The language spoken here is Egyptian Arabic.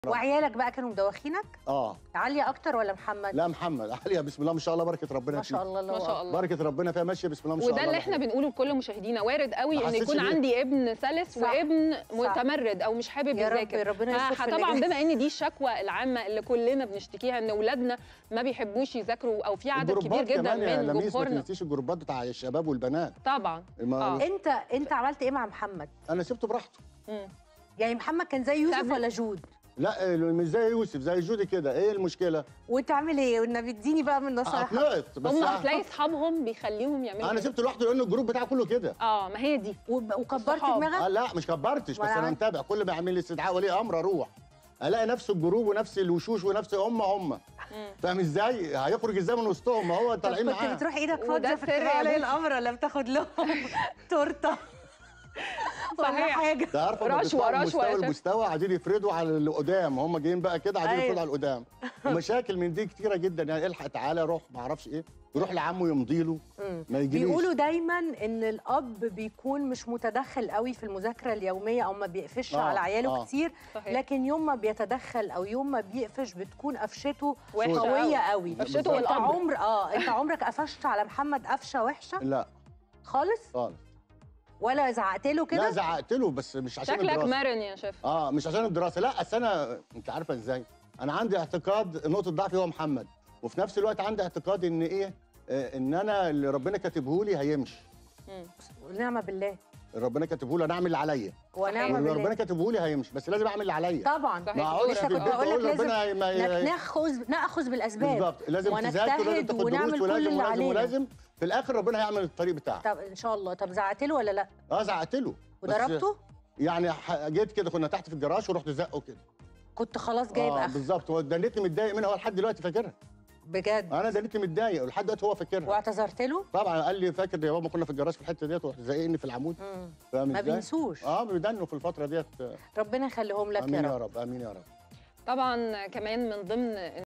وعيالك بقى كانوا مدوخينك اه عليا اكتر ولا محمد لا محمد عليا بسم الله ما شاء الله بركه ربنا ما شاء فيه. الله الله ما شاء الله بركه ربنا فيها ماشيه بسم الله ما شاء الله وده اللي احنا بنقوله لكل مشاهدينا وارد قوي ما ان حسيتش يكون بيه. عندي ابن سلس صح. وابن صح. متمرد او مش حابب يا رب يذاكر ربنا يستر في ف- اللي طبعا جاي. بما ان دي الشكوى العامه اللي كلنا بنشتكيها ان اولادنا ما بيحبوش يذاكروا او في عدد كبير الجروبات جدا كمان يا من لميس ما جمهورنا تنسيش الجروبات بتاع الشباب والبنات طبعا ما آه. انت انت عملت ايه مع محمد انا سبته براحته مم. يعني محمد كان زي يوسف تعمل- ولا جود لا مش زي يوسف زي جودي كده ايه المشكله وتعمل ايه والنبي اديني بقى من نصايح اطلقت بس هم أنا- هتلاقي اصحابهم بيخليهم يعملوا انا كده. سبته لوحده لان الجروب بتاعه كله كده اه ما هي دي وب- وكبرت الصحاب. دماغك آه لا مش كبرتش بس ولا انا عارف. متابع كل ما يعمل لي استدعاء ولي امر اروح الاقي نفس الجروب ونفس الوشوش ونفس هم هم مم. فاهم ازاي هيخرج ازاي من وسطهم ما هو طب طالعين كنت معاه بتروح ايدك وده فاضيه في السر اتفاق يا ولي بوسي. الامر ولا بتاخد لهم تورته ولا صحيح. حاجه ده عارفه لما رشوة- بيطلعوا من رشوة يا مستوى شيخ. المستوى قاعدين يفردوا على اللي قدام هم جايين بقى كده قاعدين أيوة. يفردوا على القدام ومشاكل من دي كتيره جدا يعني الحق تعالى روح ما اعرفش ايه يروح لعمه يمضي له مم. ما يجيليش بيقولوا دايما ان الاب بيكون مش متدخل قوي في المذاكره اليوميه او ما بيقفش آه، على عياله آه. كتير صحيح. لكن يوم ما بيتدخل او يوم ما بيقفش بتكون قفشته وحشة قويه أوي. قوي قفشته انت والأمر. عمر اه انت عمرك قفشت على محمد قفشه وحشه لا خالص خالص ولا زعقت له لا كده زعقت له بس مش عشان شكلك الدراسه مرن يا شيف اه مش عشان الدراسه لا اصل انا انت عارفه ازاي انا عندي اعتقاد نقطه ضعفي هو محمد وفي نفس الوقت عندي اعتقاد ان ايه آه، ان انا اللي ربنا كاتبه لي هيمشي مم. ونعمه بالله اللي ربنا كاتبه لي انا اعمل اللي عليا ونعمه اللي بالله ربنا كاتبه لي هيمشي بس لازم اعمل اللي عليا طبعا صحيح. ما اقعدش لسه في كنت البيت بقول لك اقول لازم ربنا ما ي- ناخذ ناخذ بالاسباب بالظبط لازم تذاكر ولازم ونجتهد تاخد ونعمل دروس كل ولازم اللي ولازم علينا ولازم في الاخر ربنا هيعمل الطريق بتاعه طب ان شاء الله طب زعقت له ولا لا اه زعقت له بس وضربته يعني ح- جيت كده كنا تحت في الجراج ورحت زقه كده كنت خلاص جايب اه اخر بالظبط هو دنيتني متضايق منها هو لحد دلوقتي فاكرها بجد انا دنيتني متضايق ولحد دلوقتي هو فاكرها واعتذرت له طبعا قال لي فاكر يا بابا كنا في الجراج في الحته ديت ورحت زايقني في العمود مم. فاهم ما ازاي؟ بينسوش اه بيدنوا في الفتره ديت ربنا يخليهم لك امين يا يا رب رب امين يا رب طبعا كمان من ضمن